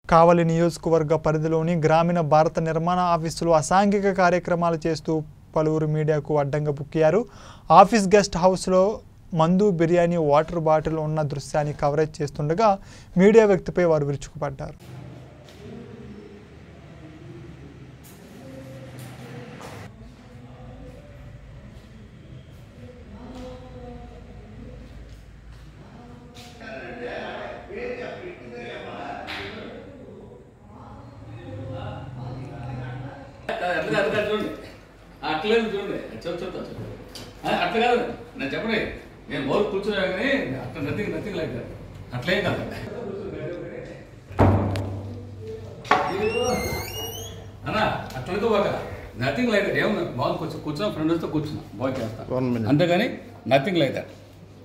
కావలి నియోజకవర్గ పరిధిలోని గ్రామీణ భారత నిర్మాణ ఆఫీసులో అసాంఘిక కార్యక్రమాలు చేస్తూ పలువురు మీడియాకు అడ్డంగా బుక్కారు ఆఫీస్ గెస్ట్ హౌస్లో మందు బిర్యానీ వాటర్ బాటిల్ ఉన్న దృశ్యాన్ని కవరేజ్ చేస్తుండగా మీడియా వ్యక్తిపై వారు విరుచుకుపడ్డారు అట్లా కాదు కాదు చూడండి అట్లేదు చూడండి చెప్ చెప్తా చెప్పు ఆ, అట్లా కాదు నేను చెప్పండి నేను మోరు కూర్చున్నా కానీ అట్లా నథింగ్ నథింగ్ లైక్ దట్ అట్లేం కాదు అన్నా అట్లయితే ఒక నథింగ్ లైక్ దట్ ఏమన్నా బాగుంది కూర్చో కూర్చున్నా ఫ్రెండ్స్తో కూర్చున్నా బాగా One చేస్తా minute. అంతేగాని నథింగ్ లైక్ దట్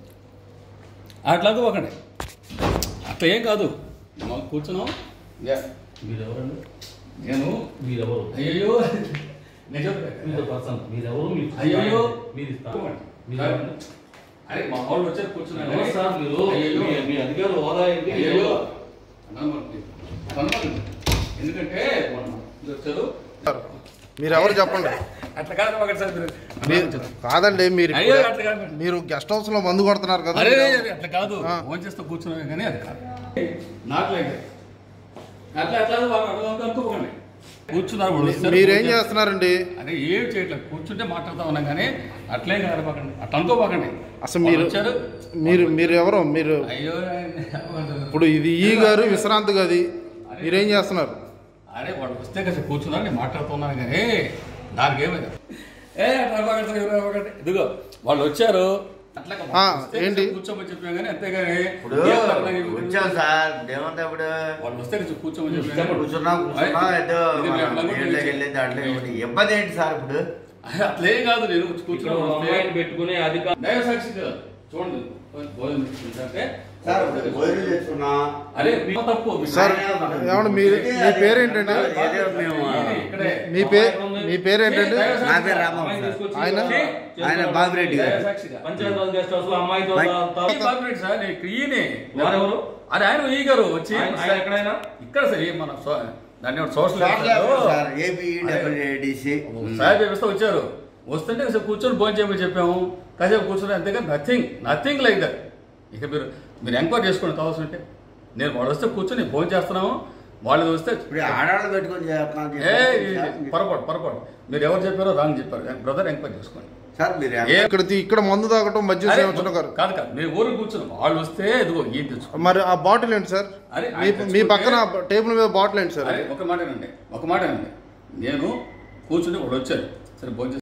అట్లయితే ఒకటి అట్లా ఏం కాదు మాకు కూర్చున్నాం యా మీరెవరండి నేను మీరెవరు అయ్యో నిజం మీతో పర్సన్ మీరెవరు మీరు అయ్యయ్యో. మీరు ఇస్తారు సార్, మీరెవరండి అరే మా వాళ్ళు వచ్చారు కూర్చున్నారు ఎవరు సార్ మీరు అయ్యయ్యో. మీ- మీ అధికారులు హోదా ఏంటి అయ్యయ్యో. అనమాట. అనమాట. ఎందుకంటే మొన్న మీరు వచ్చారు మీరు ఎవరు చెప్పండి అట్లా కాదు ఒకటి సార్ మీరు మీరు కాదండి మీరు అయ్యో ఇప్పుడే- అట్లా కాదు మీరు గెస్ట్ హౌస్ లో మందు కొడుతున్నారు కదా అరే అట్లా కాదు ఆ. ఫోన్ చేస్తే కూర్చున్నామే కానీ అది కాదు నాకు లేదు అట్లా అట్లా వాళ్ళు అడగడానికి అనుకోకండి కూర్చున్నారు వాళ్ళు వచ్చారు, మీరేం కూర్చున్నారు. చేస్తున్నారండి అదే ఏం చేయట్లేదు కూర్చుంటే మాట్లాడుతా ఉన్నాం కానీ అట్లేం కాదు అట్లా అనుకోపాకండి అసలు మీరు- వాళ్ళు వచ్చారు మీరు మీరు ఎవరు మీరు అయ్యో ఇప్పుడు ఇది ఈ గారు విశ్రాంతి గది మీరేం చేస్తున్నారు అరే వాళ్ళు వస్తే కదా కూర్చున్నారు నేను మాట్లాడుతున్నాను కానీ దానికి ఏమైంది ఏ అట్లా అవ్వకండి, ఎవరు అవ్వకండి. ఇదిగో వాళ్ళు వచ్చారు అట్లా ఆ, వస్తే ఏంటి? కూర్చోమని చెప్పాను కానీ అంతేగాని ఇప్పుడు ఏం అట్లా ఇది- వచ్చాం సార్ ఏమంటే ఇప్పుడు వాళ్ళు వస్తే కొంచెం కూర్చోమని చెప్పాను కూర్చున్నా కూర్చున్నా ఏదో ఇది మన ఎట్లా కూడా నీళ్ళకి వెళ్ళి దాంట్లో ఒకటి ఇబ్బంది ఏంటి సార్ ఇప్పుడు అరే అట్లేం కాదు నేను ఇక్కడ కూర్చున్నా ఒక అమ్మాయిని పెట్టుకుని అధికారులు దైవ సాక్షి కదా చూడండి భోజనం తీసుకుంటే సార్ భోజనం తెచ్చుకున్నా అరే మీ తప్పు మీ సార్ నాయన- ఏమండి మీరు మీ పేరేంటండి ఏదో మేము ఇక్కడే మీ పేరు మీ పేరేంటండి నా పేరు రామం అమ్మాయిని సార్ తీసుకొచ్చి ఆయన? ఆయన బాబిరెడ్డి గారు. దైవ సాక్షిగా. పంచాయతీ గెస్ట్ హౌస్ లో అమ్మాయితో బై- తా- ఈ బాబురెడ్డి సార్ నేను ఈయనే వారెవరు? అరే ఆయన ఈ గారు వచ్చి ఆయన- ఆయన ఎక్కడైనా ఇక్కడ సార్ ఈ మన సో- దాన్ని ఏమంటారు, social sir welfare sir AP WDC sir వ్యవస్థ వచ్చారు వస్తుంటే కాసేపు కూర్చొని భోజనం చేయమని చెప్పాము కాసేపు కూర్చొని అంతేగా నథింగ్ నథింగ్ లైక్ దట్ ఇక మీరు మీరు ఎంక్వైరీ చేసుకోండి కావాల్సి ఉంటే నేను వాళ్ళు వస్తే కూర్చొని భోజనం చేస్తున్నాము వాళ్ళు వస్తే ఇప్పుడు ఆడవాళ్ళు పెట్టుకొని చేస్తున్నాను ఏ చెప్పారు. పొరపాటు పొరపాటు మీరు ఎవరు చెప్పారో రాంగ్ చెప్పారు బ్రదర్ ఎంక్వైరీ చేసుకోండి సార్ మీరు ఏ- ఇక్కడ తీ- ఇక్కడ మందు తాగటం మధ్య అరే, సేవించడం గారు కాదు కాదు మీరు ఊరు కూర్చున్నాం వాళ్ళు వస్తే ఇదిగో ఏం తెచ్చుకో మరి ఆ బాటిల్ ఏంటి సార్ అరే, మీ ఆయన మీ తెచ్చుకుంటే- పక్కన టేబుల్ మీద బాటిల్ ఏంటి సార్ అరే ఒక మాట అండి ఒక మాట అండి నేను కూర్చుని వాళ్ళు వచ్చారు సరే భోజనం